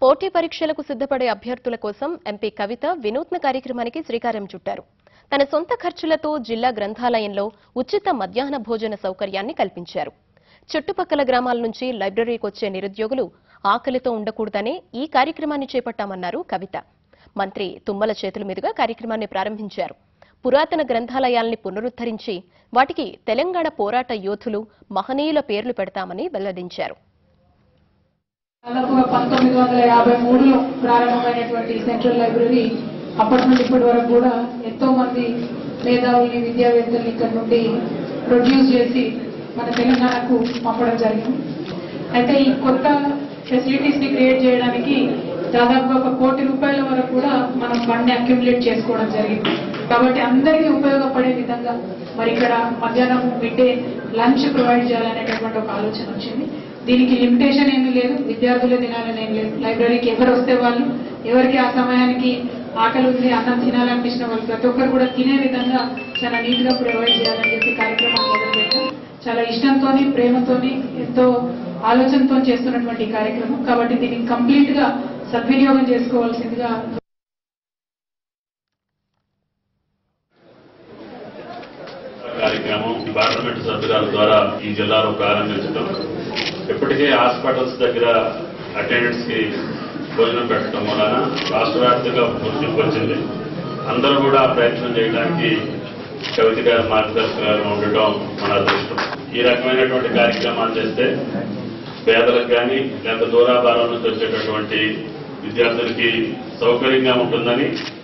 పోటీ పరీక్షలకు సిద్ధపడే అభ్యర్థుల కోసం ఎంపీ కవిత వినూత్న కార్యక్రమానికి శ్రీకారం చుట్టారు తన సొంత ఖర్చులతో జిల్లా గ్రంథాలయంలో ఉచిత మధ్యాహ్న భోజన సౌకర్యాన్ని కల్పించారు చుట్టుపక్కల గ్రామాల నుంచి లైబ్రరీకి వచ్చే నిరుద్యోగులు ఆకలితో ఉండకూడదనే ఈ కార్యక్రమాన్ని చేపట్టామన్నారు కవిత మంత్రి తుమ్మల చేతుల మీదుగా కార్యక్రమాన్ని ప్రారంభించారు పురాతన గ్రంథాలయాల్ని పునరుద్ధరించి వాటికి తెలంగాణ పోరాట యోధులు మహనీయుల పేర్లు పెడతామని వెల్లడించారు దాదాపుగా పంతొమ్మిది వందల యాభై మూడులో ప్రారంభమైనటువంటి సెంట్రల్ లైబ్రరీ అప్పటి నుండి ఇప్పటి వరకు కూడా ఎంతో మంది మేధావుల్ని విద్యావేత్తల్ని ఇక్కడ నుండి ప్రొడ్యూస్ చేసి మన తెలంగాణకు పంపడం జరిగింది అయితే ఈ కొత్త ఫెసిలిటీస్ ని క్రియేట్ చేయడానికి దాదాపుగా ఒక కోటి రూపాయల వరకు కూడా మనం ఫండ్ అక్యుములేట్ చేసుకోవడం జరిగింది కాబట్టి అందరికీ ఉపయోగపడే విధంగా మరి ఇక్కడ మధ్యాహ్నం మిడ్ డే లంచ్ ప్రొవైడ్ చేయాలనేటటువంటి ఒక ఆలోచన వచ్చింది దీనికి లిమిటేషన్ ఏమీ లేదు విద్యార్థులే తినాలని ఏం లేదు లైబ్రరీకి ఎవరు వస్తే వాళ్ళు ఎవరికి ఆ సమయానికి ఆకలి ఉంది అన్నం తినాలనిపించిన వాళ్ళు ప్రతి ఒక్కరు కూడా తినే విధంగా చాలా నీట్ గా ప్రొవైడ్ చేయాలని చెప్పి కార్యక్రమాన్ని మొదలుపెట్టాం చాలా ఇష్టంతోని ప్రేమతోని ఎంతో ఆలోచనతో చేస్తున్నటువంటి ఈ కార్యక్రమం కాబట్టి దీన్ని కంప్లీట్ గా సద్వినియోగం చేసుకోవాల్సిందిగా కార్యక్రమం పార్లమెంట్ సభ్యురాల ద్వారా ఈ జిల్లాలో ప్రారంభించడం ఇప్పటికే హాస్పిటల్స్ దగ్గర అటెండెంట్స్ కి భోజనం పెట్టడం వలన రాష్ట్ర వ్యాప్తంగా గుర్తింపు వచ్చింది అందరూ కూడా ప్రయత్నం చేయడానికి కవిత గారి మార్గదర్శకాలు ఉండటం మన అదృష్టం ఈ రకమైనటువంటి కార్యక్రమాలు చేస్తే పేదలకు కానీ లేదా దూరాభారం నుంచి వచ్చేటటువంటి విద్యార్థులకి సౌకర్యంగా ఉంటుందని